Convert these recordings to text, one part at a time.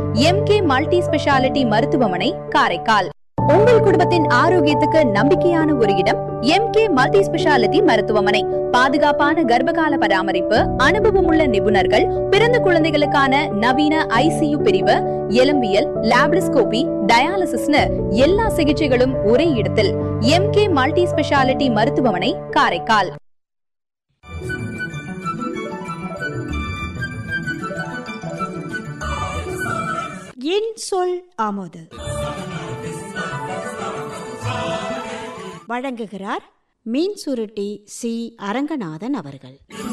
M K multi speciality மருத்துவமனை காரைக்கால் உங்கள் குடும்பத்தின் ஆரோக்கியத்துக்கு நம்பிக்கையான ஒரு இடம் எம் கே மல்டி ஸ்பெஷாலிட்டி மருத்துவமனை பாதுகாப்பான கர்ப்பகால பராமரிப்பு அனுபவமுள்ள நிபுணர்கள் பிறந்த குழந்தைகளுக்கான நவீன ஐசியு பிரிவு எலும்பியல் லாப்ரிஸ்கோபி டயாலிசிஸ்னு எல்லா சிகிச்சைகளும் ஒரே இடத்தில் எம் கே மல்டி ஸ்பெஷாலிட்டி மருத்துவமனை காரைக்கால் என் சொல் ஆமோது வழங்குகிறார் மீன் சுருட்டி சி அரங்கநாதன் அவர்கள்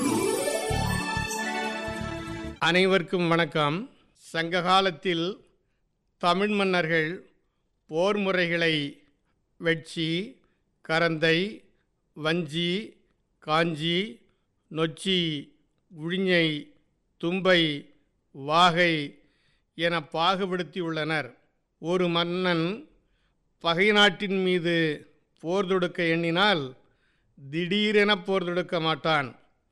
அனைவருக்கும் வணக்கம் சங்க காலத்தில் தமிழ் மன்னர்கள் போர் முறைகளை வெட்சி கரந்தை வஞ்சி காஞ்சி நொச்சி உழிஞை தும்பை வாகை என பாகுபடுத்தியுள்ளனர் ஒரு மன்னன் பகை நாட்டின் மீது போர் தொடுக்க எண்ணினால் திடீரென போர் தொடுக்க மாட்டான்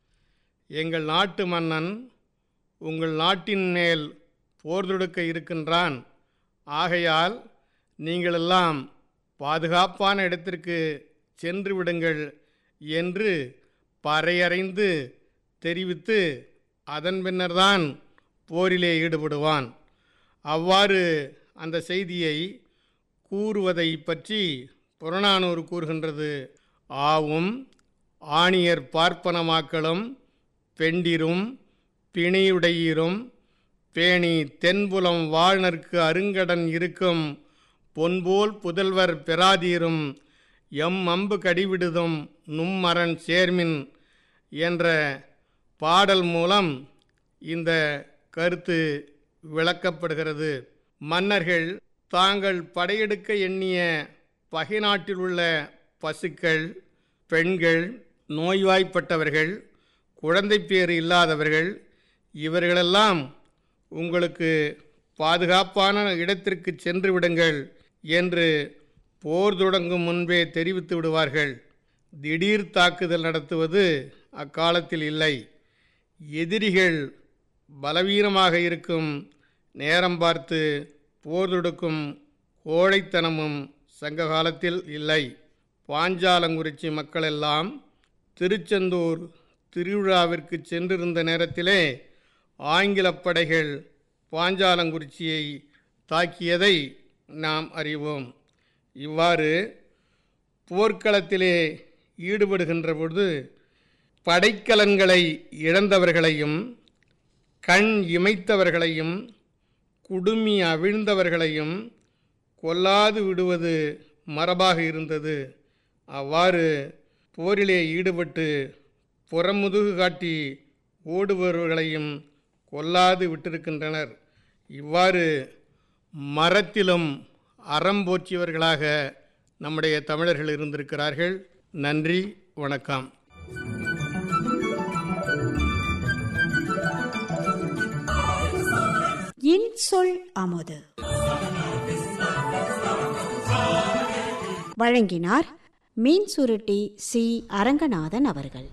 எங்கள் நாட்டு மன்னன் உங்கள் நாட்டின் மேல் போர் தொடுக்க இருக்கின்றான் ஆகையால் நீங்களெல்லாம் பாதுகாப்பான இடத்திற்கு சென்று விடுங்கள் என்று பறையறைந்து தெரிவித்து அதன் பின்னர்தான் போரிலே ஈடுபடுவான் அவ்வாறு அந்த செய்தியை கூறுவதை பற்றி புறநானூறு கூறுகின்றது ஆவும் ஆணியர் பார்ப்பனமாக்களும் பெண்டிரும் பிணியுடையீரும் பேணி தென்புலம் வாழ்நர்க்கு அருங்கடன் இருக்கும் பொன்போல் புதல்வர் பெறாதீரும் எம் அம்பு கடிவிடுதும் நும்மரன் சேர்மின் என்ற பாடல் மூலம் இந்த கருத்து விளக்கப்படுகிறது மன்னர்கள் தாங்கள் படையெடுக்க எண்ணிய பகை நாட்டில் உள்ள பசுக்கள் பெண்கள் நோய்வாய்ப்பட்டவர்கள் குழந்தை பேறு இல்லாதவர்கள் இவர்களெல்லாம் உங்களுக்கு பாதுகாப்பான இடத்திற்கு சென்று விடுங்கள் என்று போர் தொடங்கும் முன்பே தெரிவித்து விடுவார்கள் திடீர் தாக்குதல் நடத்துவது அக்காலத்தில் இல்லை எதிரிகள் பலவீனமாக இருக்கும் நேரம் பார்த்து போர் தொடுக்கும் கோழைத்தனமும் சங்க காலத்தில் இல்லை பாஞ்சாலங்குறிச்சி மக்களெல்லாம் திருச்செந்தூர் திருவிழாவிற்கு சென்றிருந்த நேரத்திலே ஆங்கிலப் படைகள் பாஞ்சாலங்குறிச்சியை தாக்கியதை நாம் அறிவோம் இவ்வாறு போர்க்களத்திலே ஈடுபடுகின்ற பொழுது படைக்கலன்களை இழந்தவர்களையும் கண் இமைத்தவர்களையும் குடுமி அவிழ்ந்தவர்களையும் கொல்லாது விடுவது மரபாக இருந்தது அவ்வாறு போரிலே ஈடுபட்டு புறமுதுகு காட்டி ஓடுபவர்களையும் கொல்லாது விட்டிருக்கின்றனர் இவ்வாறு மரத்திலும் அறம் போற்றியவர்களாக நம்முடைய தமிழர்கள் இருந்திருக்கிறார்கள் நன்றி வணக்கம் என் சொல் ஆமோது வழங்கினார் மீன் சுருட்டி சி அரங்கநாதன் அவர்கள்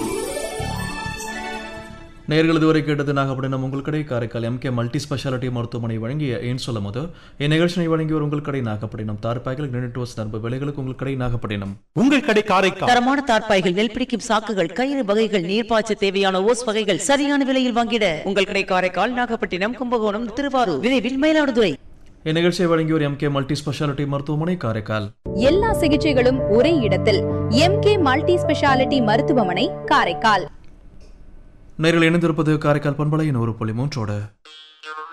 நேர்கள் இதுவரை கேட்டது நாகப்பட்டினம் உங்கள் கடை காரைக்கால் எம்கே மல்டி ஸ்பெஷாலிட்டி மருத்துவமனை வழங்கிய ஏன் சொல்லும் போது இந்நிகழ்ச்சியை வழங்கியோர் உங்கள் கடை நாகப்பட்டினம் தார்பாய்கள் கிரனிட்டோஸ் நண்பு விலைகளுக்கு உங்கள் கடை நாகப்பட்டினம் உங்கள் கடை காரைக்கால் தரமான தார்ப்பாய்கள் நெல் பிடிக்கும் சாக்குகள் கயிறு வகைகள் நீர்ப்பாய்ச்ச தேவையான ஓஸ் வகைகள் சரியான விலையில் வாங்கிட உங்கள் கடை காரைக்கால் நாகப்பட்டினம் கும்பகோணம் திருவாரூர் விரைவில் மயிலாடுதுறை இந்நிகழ்ச்சியை வழங்கியோர் எம்கே மல்டி ஸ்பெஷாலிட்டி மருத்துவமனை காரைக்கால் எல்லா சிகிச்சைகளும் ஒரே இடத்தில் எம் கே மல்டி ஸ்பெஷாலிட்டி மருத்துவமனை காரைக்கால் நேரில் இணைந்திருப்பது காரைக்கால் பண்பலையின் ஒரு புள்ளி மூன்றோடு